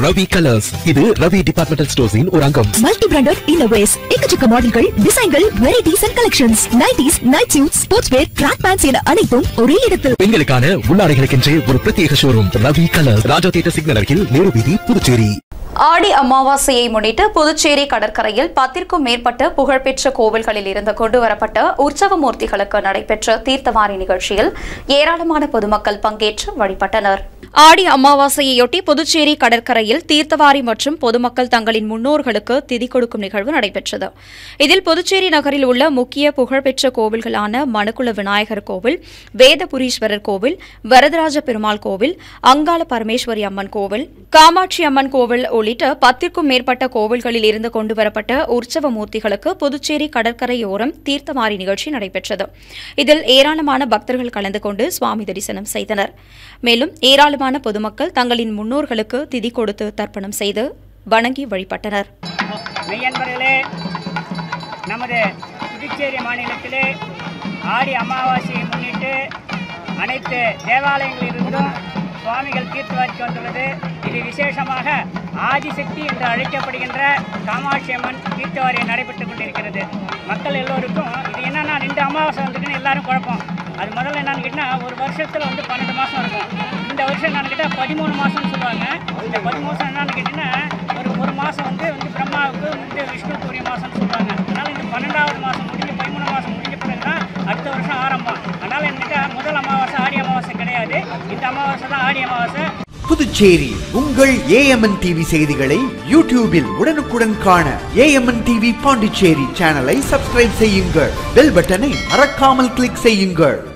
Ravi colours இது Ravi departmental ஸ்டோர்ஸின் ஒரு அங்கம் மல்டி பிராண்டட் இன்னோவேஸ் எக்கச்சக்க மாடல்கள் டிசைன்கள் varieties and collections nighties night suit sports wear track pants என அனைத்தும் ஒரே இடத்தில் பெண்களுக்கான உள்ளாடைகளுக்கென்றே ஒரு பிரத்யேக showroom Ravi colours Raja theatre signal அருகில் நேரு வீதி புதுச்சேரி ஆடி அமாவாசையை முன்னிட்டு புதுச்சேரி கடற்கரையில் பத்திற்கும் மேற்பட்ட புகழ்பெற்ற கோவில்களில் இருந்து கொண்டு வரப்பட்ட உற்சவ மூர்த்திகளுக்கு நடைபெற்ற தீர்த்தவாரி நிகழ்ச்சியில் ஏராளமான பொதுமக்கள் பங்கேற்று வழிபட்டனர் ஆடி அமாவாசையொட்டி புதுச்சேரி கடற்கரையில் தீர்த்தவாரி மற்றும் பொதுமக்கள் தங்களின் முன்னோர்களுக்கு திதி கொடுக்கும் நிகழ்வு நடைபெற்றது இதில் புதுச்சேரி நகரில் உள்ள முக்கிய புகழ்பெற்ற கோவில்களான மணுக்குள விநாயகர் கோவில் வேதபுரீஸ்வரர் கோவில் வரதராஜ பெருமாள் கோவில் அங்காள பரமேஸ்வரி அம்மன் கோவில் காமாட்சி அம்மன் கோவில் உள்ளிட்ட பத்திற்கும் மேற்பட்ட கோவில்களில் இருந்து கொண்டு வரப்பட்ட உற்சவ மூர்த்திகளுக்கு புதுச்சேரி கடற்கரையோரம் தீர்த்தமாரி நிகழ்ச்சி நடைபெற்றது இதில் ஏராளமான பக்தர்கள் கலந்து கொண்டு சுவாமி தரிசனம் செய்தனர் மேலும் ஏராளமான பொதுமக்கள் தங்களின் முன்னோர்களுக்கு திதி கொடுத்து தர்ப்பணம் செய்து வணங்கி வழிபட்டனர் மெய்யன்பர்களே நமது புதுச்சேரி மாநிலத்திலே ஆடி அமாவாசையை முன்னிட்டு அனைத்து தேவாலயங்களிலிருந்தும் சுவாமிகள் தீர்த்தவாரிக்கு வந்துள்ளது இது விசேஷமாக ஆதிசக்தி என்று அழைக்கப்படுகின்ற காமாட்சி அம்மன் தீர்த்தவாரி நடைபெற்றுக் கொண்டிருக்கிறது மக்கள் எல்லோருக்கும் இது என்னன்னா ரெண்டு அமாவாசை வந்துட்டுன்னு எல்லாரும் குழப்பம் அது முதல்ல என்னன்னு கேட்டால் ஒரு வருஷத்தில் வந்து பன்னெண்டு மாதம் இருக்கும் இந்த வருஷம் என்னன்னு கேட்டால் பதிமூணு மாதம்னு சொல்லுவாங்க இந்த பதிமூணு மாதம் என்னன்னு கேட்டிங்கன்னா ஒரு ஒரு மாதம் வந்து வந்து பிரம்மாவுக்கு வந்து விஷ்ணுக்கு உரிய மாதம்னு சொல்லுவாங்க அதனால் இந்த பன்னெண்டாவது மாதம் முடிஞ்சு பதிமூணு மாதம் முடிஞ்ச பிறகு தான் அடுத்த வருஷம் ஆரம்பம் அதனால் என்னக்கா முதல் அமாவாசை ஆடி அமாவாசை கிடையாது இந்த அமாவாசை தான் ஆடி அமாவாசை புதுச்சேரி உங்கள் ஏஎம்என் டிவி செய்திகளை யூடியூபில் உடனுக்குடன் காண ஏஎம்என் டிவி பாண்டிச்சேரி சேனலை சப்ஸ்கிரைப் செய்யுங்கள் பெல் பட்டனை மறக்காமல் கிளிக் செய்யுங்கள்